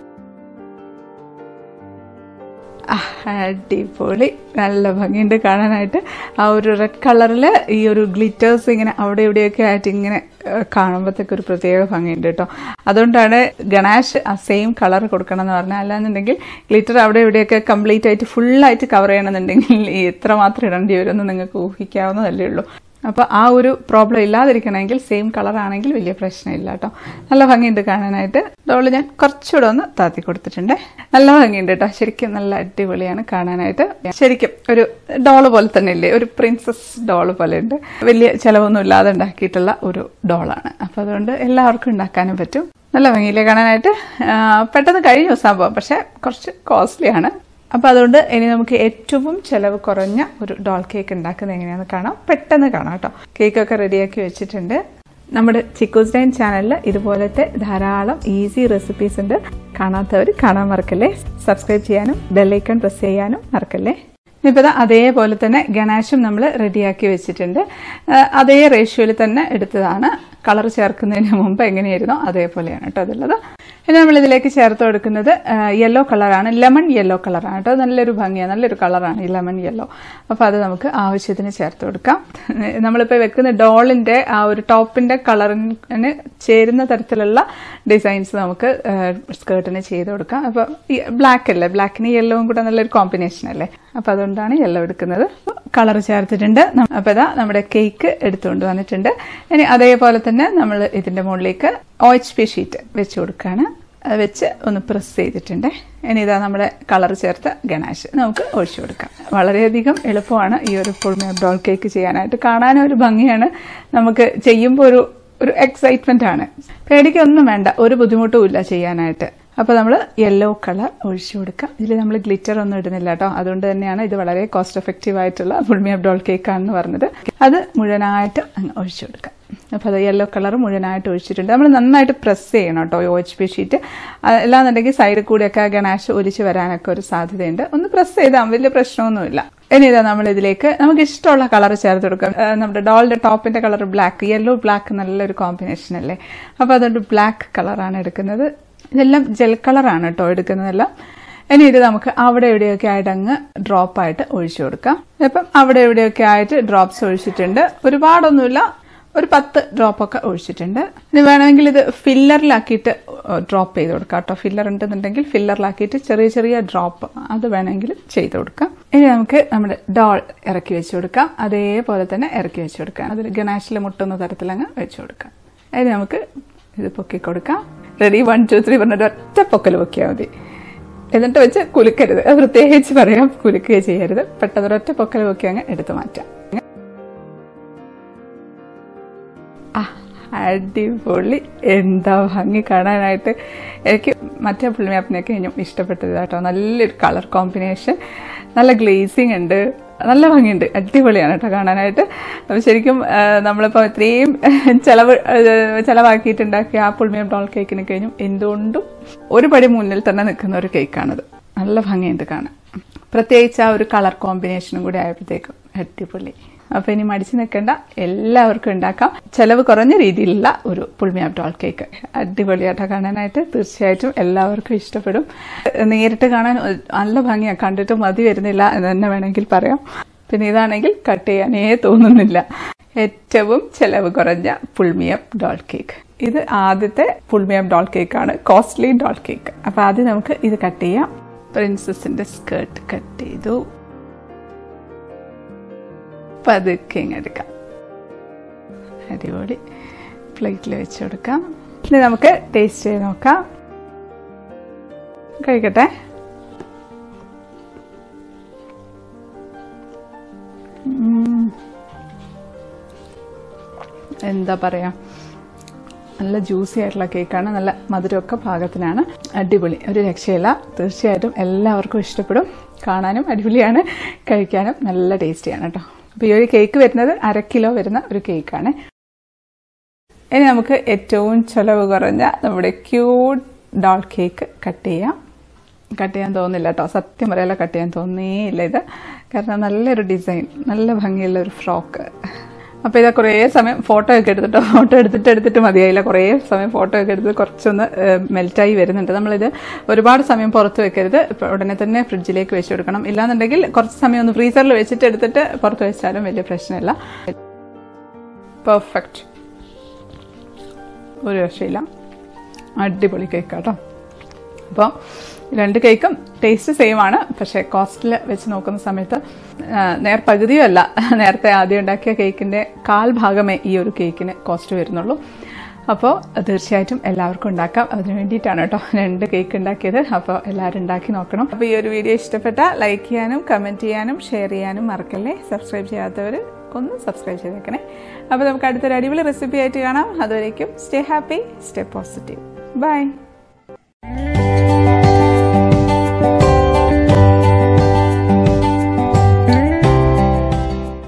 അടിപൊളി നല്ല ഭംഗിയുണ്ട് കാണാനായിട്ട് ആ ഒരു റെഡ് കളറിൽ ഈ ഒരു ഗ്ലിറ്റേഴ്സ് ഇങ്ങനെ അവിടെ ഇവിടെയൊക്കെ ആയിട്ട് ഇങ്ങനെ കാണുമ്പോഴത്തേക്ക് ഒരു പ്രത്യേക ഭംഗിയുണ്ട് കേട്ടോ അതുകൊണ്ടാണ് ഗണേഷ് ആ സെയിം കളർ കൊടുക്കണം എന്ന് പറഞ്ഞാൽ അല്ലാന്നുണ്ടെങ്കിൽ ഗ്ലിറ്റർ അവിടെ ഇവിടെയൊക്കെ കംപ്ലീറ്റ് ആയിട്ട് ഫുള്ളായിട്ട് കവർ ചെയ്യണമെന്നുണ്ടെങ്കിൽ എത്ര മാത്രം ഇടേണ്ടി വരുമെന്ന് നിങ്ങൾക്ക് ഊഹിക്കാവുന്നതല്ലേ ഉള്ളൂ അപ്പോൾ ആ ഒരു പ്രോബ്ലം ഇല്ലാതിരിക്കണമെങ്കിൽ സെയിം കളർ ആണെങ്കിൽ വലിയ പ്രശ്നമില്ല കേട്ടോ നല്ല ഭംഗിയുണ്ട് കാണാനായിട്ട് ഡോള് ഞാൻ കുറച്ചുകൂടെ ഒന്ന് താത്തി കൊടുത്തിട്ടുണ്ട് നല്ല ഭംഗിയുണ്ട് കേട്ടോ ശരിക്കും നല്ല അടിപൊളിയാണ് കാണാനായിട്ട് ശരിക്കും ഒരു ഡോള് പോലെ തന്നെ ഇല്ലേ ഒരു പ്രിൻസസ് ഡോള് പോലെ ഉണ്ട് വലിയ ചിലവൊന്നും ഇല്ലാതെ ഉണ്ടാക്കിയിട്ടുള്ള ഒരു ഡോളാണ് അപ്പോൾ അതുകൊണ്ട് എല്ലാവർക്കും ഉണ്ടാക്കാനും പറ്റും നല്ല ഭംഗിയില്ലേ കാണാനായിട്ട് പെട്ടെന്ന് കഴിഞ്ഞു സംഭവം പക്ഷെ കുറച്ച് കോസ്റ്റ്ലിയാണ് അപ്പോൾ അതുകൊണ്ട് ഇനി നമുക്ക് ഏറ്റവും ചിലവ് കുറഞ്ഞ ഒരു ഡോൾ കേക്ക് ഉണ്ടാക്കുന്നത് എങ്ങനെയാണെന്ന് കാണാം പെട്ടെന്ന് കാണാം കേട്ടോ കേക്കൊക്കെ റെഡിയാക്കി വെച്ചിട്ടുണ്ട് നമ്മുടെ ചിക്കോസ് ഡൈൻ ചാനലിൽ ഇതുപോലത്തെ ധാരാളം ഈസി റെസിപ്പീസ് ഉണ്ട് കാണാത്തവർ കാണാൻ മറക്കല്ലേ സബ്സ്ക്രൈബ് ചെയ്യാനും ബെല്ലൈക്കൺ പ്രസ് ചെയ്യാനും മറക്കല്ലേ ഇപ്പോൾ അതേപോലെ തന്നെ ഗണാഷും നമ്മൾ റെഡിയാക്കി വെച്ചിട്ടുണ്ട് അതേ റേഷ്യോയിൽ തന്നെ എടുത്തതാണ് കളർ ചേർക്കുന്നതിന് മുമ്പ് എങ്ങനെയായിരുന്നോ അതേപോലെയാണ് കേട്ടോ അതുള്ളത് ഇനി നമ്മൾ ഇതിലേക്ക് ചേർത്ത് കൊടുക്കുന്നത് യെല്ലോ കളറാണ് ലെമൺ യെല്ലോ കളറാണ് കേട്ടോ നല്ലൊരു ഭംഗിയാണ് നല്ലൊരു കളറാണ് ഈ ലെമൺ യെല്ലോ അപ്പോൾ അത് നമുക്ക് ആവശ്യത്തിന് ചേർത്ത് കൊടുക്കാം നമ്മളിപ്പോൾ വെക്കുന്ന ഡോളിൻ്റെ ആ ഒരു ടോപ്പിൻ്റെ കളറിന് ചേരുന്ന തരത്തിലുള്ള ഡിസൈൻസ് നമുക്ക് സ്കേർട്ടിന് ചെയ്ത് കൊടുക്കാം അപ്പോൾ ബ്ലാക്ക് അല്ലേ ബ്ലാക്കിന് യെല്ലോവും കൂടെ നല്ലൊരു കോമ്പിനേഷൻ അല്ലേ അപ്പോൾ അതുകൊണ്ടാണ് യെല്ലോ എടുക്കുന്നത് കളർ ചേർത്തിട്ടുണ്ട് അപ്പോൾ ഇതാ നമ്മുടെ കേക്ക് എടുത്തുകൊണ്ട് വന്നിട്ടുണ്ട് ഇനി അതേപോലെ തന്നെ നമ്മൾ ഇതിൻ്റെ മുകളിലേക്ക് ഒ എച്ച് പി ഷീറ്റ് വെച്ച് കൊടുക്കുകയാണ് അത് വെച്ച് ഒന്ന് പ്രസ് ചെയ്തിട്ടുണ്ട് ഇനി ഇതാ നമ്മുടെ കളർ ചേർത്ത ഗണാഷ് നമുക്ക് ഒഴിച്ചു കൊടുക്കാം വളരെയധികം എളുപ്പമാണ് ഈ ഒരു ഫുൾ മേപ്പ് ഡോൾ കേക്ക് ചെയ്യാനായിട്ട് കാണാനും ഒരു ഭംഗിയാണ് നമുക്ക് ചെയ്യുമ്പോൾ ഒരു ഒരു എക്സൈറ്റ്മെന്റ് ആണ് പേടിക്കൊന്നും വേണ്ട ഒരു ബുദ്ധിമുട്ടും ഇല്ല ചെയ്യാനായിട്ട് അപ്പോൾ നമ്മൾ യെല്ലോ കളർ ഒഴിച്ചു കൊടുക്കാം ഇതിൽ നമ്മൾ ഗ്ലിറ്റർ ഒന്നും ഇടുന്നില്ല കേട്ടോ അതുകൊണ്ട് തന്നെയാണ് ഇത് വളരെ കോസ്റ്റ് എഫക്റ്റീവ് ആയിട്ടുള്ള ഫുൾമിയപ്പ് ഡോൾ കേക്കാണെന്ന് പറഞ്ഞത് അത് മുഴുവനായിട്ട് അങ്ങ് ഒഴിച്ചു കൊടുക്കാം അപ്പോൾ അത് യെല്ലോ കളർ മുഴുവനായിട്ട് ഒഴിച്ചിട്ടുണ്ട് നമ്മൾ നന്നായിട്ട് പ്രസ് ചെയ്യണം കേട്ടോ ഒ എച്ച് പി ഷീറ്റ് അല്ലാന്നുണ്ടെങ്കിൽ സൈഡിൽ കൂടെയൊക്കെ ഗണാഷ് ഒലിച്ച് വരാനൊക്കെ ഒരു സാധ്യതയുണ്ട് ഒന്ന് പ്രസ് ചെയ്താൽ വലിയ പ്രശ്നമൊന്നുമില്ല ഇനി ഇതാ നമ്മൾ ഇതിലേക്ക് നമുക്ക് ഇഷ്ടമുള്ള കളർ ചേർത്ത് കൊടുക്കാം നമ്മുടെ ഡോളിന്റെ ടോപ്പിന്റെ കളർ ബ്ലാക്ക് യെല്ലോ ബ്ലാക്ക് നല്ലൊരു കോമ്പിനേഷൻ അല്ലേ അപ്പോൾ അതുകൊണ്ട് ബ്ലാക്ക് കളറാണ് എടുക്കുന്നത് ഇതെല്ലാം ജെൽ കളറാണ് കേട്ടോ എടുക്കുന്നതെല്ലാം ഇനി ഇത് നമുക്ക് അവിടെ എവിടെയൊക്കെ ആയിട്ട് അങ്ങ് ഡ്രോപ്പ് ആയിട്ട് ഒഴിച്ചു കൊടുക്കാം ഇപ്പം അവിടെ എവിടെയൊക്കെ ആയിട്ട് ഡ്രോപ്സ് ഒഴിച്ചിട്ടുണ്ട് ഒരുപാടൊന്നുമില്ല ഒരു പത്ത് ഡ്രോപ്പൊക്കെ ഒഴിച്ചിട്ടുണ്ട് ഇനി വേണമെങ്കിൽ ഇത് ഫില്ലറിലാക്കിയിട്ട് ഡ്രോപ്പ് ചെയ്ത് കൊടുക്കാം കേട്ടോ ഫില്ലർ ഉണ്ടെന്നുണ്ടെങ്കിൽ ഫില്ലറിലാക്കിയിട്ട് ചെറിയ ചെറിയ ഡ്രോപ്പ് അത് വേണമെങ്കിൽ ചെയ്ത് കൊടുക്കാം ഇനി നമുക്ക് നമ്മുടെ ഡോൾ ഇറക്കി വെച്ച് കൊടുക്കാം അതേപോലെ തന്നെ ഇറക്കി വെച്ച് കൊടുക്കാം അതിൽ ഗണാഷിൽ മുട്ടുന്ന തരത്തിലങ്ങ് വെച്ച് കൊടുക്കാം ഇനി നമുക്ക് ഇത് പൊക്കി കൊടുക്കാം റെഡി വൺ ടു ത്രീ പറഞ്ഞിട്ട് ഒറ്റ പൊക്കൽ പൊക്കിയാൽ മതി എന്നിട്ട് വെച്ച് കുലുക്കരുത് അത് പ്രത്യേകിച്ച് പറയാം കുലുക്കുകയോ ചെയ്യരുത് പെട്ടെന്ന് ഒരൊറ്റ പൊക്കൽ പൊക്കി അങ്ങ് എടുത്തു മാറ്റാം ആ അടിപൊളി എന്താ ഭംഗി കാണാനായിട്ട് എനിക്ക് മറ്റേ പുള്ളിമാപ്പിനെയൊക്കെ ഇനിയും ഇഷ്ടപ്പെട്ടത് കേട്ടോ നല്ലൊരു കളർ കോമ്പിനേഷൻ നല്ല ഗ്ലേസിങ് ഉണ്ട് നല്ല ഭംഗിയുണ്ട് അടിപൊളിയാണ് കേട്ടോ കാണാനായിട്ട് അപ്പോൾ ശരിക്കും ആ, നമ്മളിപ്പോൾ ഇത്രയും ചിലവ് ചിലവാക്കിയിട്ടുണ്ടാക്കിയ ആ പുൾമിയം ഡോൾ കേക്കിന് കഴിഞ്ഞും എന്തുകൊണ്ടും ഒരു പടി മുന്നിൽ തന്നെ നിൽക്കുന്ന ഒരു കേക്കാണിത് നല്ല ഭംഗിയുണ്ട് കാണാൻ പ്രത്യേകിച്ച് ആ ഒരു കളർ കോമ്പിനേഷനും കൂടി ആയപ്പോഴത്തേക്കും അടിപൊളി അപ്പോൾ ഇനി മടിച്ചു നിൽക്കേണ്ട എല്ലാവർക്കും ഉണ്ടാക്കാം ചെലവ് കുറഞ്ഞ രീതിയിലുള്ള ഒരു പുൾമിയാപ് ഡോൾ കേക്ക് അടിപൊളിയായിട്ടാ കാണാനായിട്ട് തീർച്ചയായിട്ടും എല്ലാവർക്കും ഇഷ്ടപ്പെടും നേരിട്ട് കാണാൻ നല്ല ഭംഗിയാണ് കണ്ടിട്ട് മതി വരുന്നില്ല എന്ന് തന്നെ വേണമെങ്കിൽ പറയാം പിന്നെ ഇതാണെങ്കിൽ കട്ട് ചെയ്യാനേ തോന്നുന്നില്ല ഏറ്റവും ചെലവ് കുറഞ്ഞ പുൾമിയം ഡോൾ കേക്ക് ഇത് ആദ്യത്തെ പുൾമിയം ഡോൾ കേക്കാണ് കോസ്റ്റ്ലി ഡോൾ കേക്ക് അപ്പോൾ ആദ്യം നമുക്ക് ഇത് കട്ട് ചെയ്യാം പ്രിൻസസിന്റെ സ്കേർട്ട് കട്ട് ചെയ്തു പതുക്കെ ഇങ്ങ് എടുക്കാം അടിപൊളി പ്ലേറ്റിൽ വെച്ച് കൊടുക്കാം ഇനി നമുക്ക് ടേസ്റ്റ് ചെയ്ത് നോക്കാം കഴിക്കട്ടെ ഉം. എന്താ പറയാ നല്ല ജ്യൂസി ആയിട്ടുള്ള കേക്കാണ് നല്ല മധുരമൊക്കെ പാകത്തിനാണ് അടിപൊളി ഒരു രക്ഷയില്ല തീർച്ചയായിട്ടും എല്ലാവർക്കും ഇഷ്ടപ്പെടും കാണാനും അടിപൊളിയാണ് കഴിക്കാനും നല്ല ടേസ്റ്റിയാണ് കേട്ടോ അപ്പോൾ ഈ ഒരു കേക്ക് വരുന്നത് അര കിലോ വരുന്ന ഒരു കേക്കാണ് ഇനി നമുക്ക് ഏറ്റവും ചെലവ് കുറഞ്ഞ നമ്മുടെ ക്യൂട്ട് ഡോൾ കേക്ക് കട്ട് ചെയ്യാം കട്ട് ചെയ്യാൻ തോന്നുന്നില്ല കേട്ടോ സത്യം പറയല്ല കട്ട് ചെയ്യാൻ തോന്നിയില്ല ഇത് കാരണം നല്ലൊരു ഡിസൈൻ നല്ല ഭംഗിയുള്ള ഒരു ഫ്രോക്ക് അപ്പോൾ ഇത് കുറേ സമയം ഫോട്ടോ ഒക്കെ എടുത്തിട്ട് ഫോട്ടോ എടുത്തിട്ട് എടുത്തിട്ട് മതിയായില്ല കുറേ സമയം ഫോട്ടോ ഒക്കെ എടുത്ത് കുറച്ചൊന്ന് മെൽറ്റായി വരുന്നുണ്ട് നമ്മളിത് ഒരുപാട് സമയം പുറത്ത് വെക്കരുത് ഇപ്പോൾ ഉടനെ തന്നെ ഫ്രിഡ്ജിലേക്ക് വെച്ച് കൊടുക്കണം ഇല്ലാന്നുണ്ടെങ്കിൽ കുറച്ച് സമയം ഒന്ന് ഫ്രീസറിൽ വെച്ചിട്ട് എടുത്തിട്ട് പുറത്ത് വെച്ചാലും വലിയ പ്രശ്നമില്ല പെർഫെക്റ്റ് ഒരു രക്ഷയില്ല അടിപൊളി കേക്ക് കേട്ടോ അപ്പോൾ രണ്ട് കേക്കും ടേസ്റ്റ് സെയിം ആണ് പക്ഷേ കോസ്റ്റിൽ വെച്ച് നോക്കുന്ന സമയത്ത് ആ, നേർ പകുതിയും അല്ല നേരത്തെ ആദ്യം ഉണ്ടാക്കിയ കേക്കിൻ്റെ കാൽ ഭാഗമേ ഈ ഒരു കേക്കിന് കോസ്റ്റ് വരുന്നുള്ളൂ അപ്പോൾ തീർച്ചയായിട്ടും എല്ലാവർക്കും ഉണ്ടാക്കാം അതിന് വേണ്ടിയിട്ടാണ് കേട്ടോ രണ്ട് കേക്ക് ഉണ്ടാക്കിയത് അപ്പോൾ എല്ലാവരും ഉണ്ടാക്കി നോക്കണം അപ്പോൾ ഈ ഒരു വീഡിയോ ഇഷ്ടപ്പെട്ട ലൈക്ക് ചെയ്യാനും കമൻറ്റ് ചെയ്യാനും ഷെയർ ചെയ്യാനും മറക്കല്ലേ സബ്സ്ക്രൈബ് ചെയ്യാത്തവർ ഒന്ന് സബ്സ്ക്രൈബ് ചെയ്തേക്കണേ അപ്പോൾ നമുക്ക് അടുത്തൊരു അടിപൊളി റെസിപ്പി ആയിട്ട് കാണാം അതുവരേക്കും stay happy stay positive by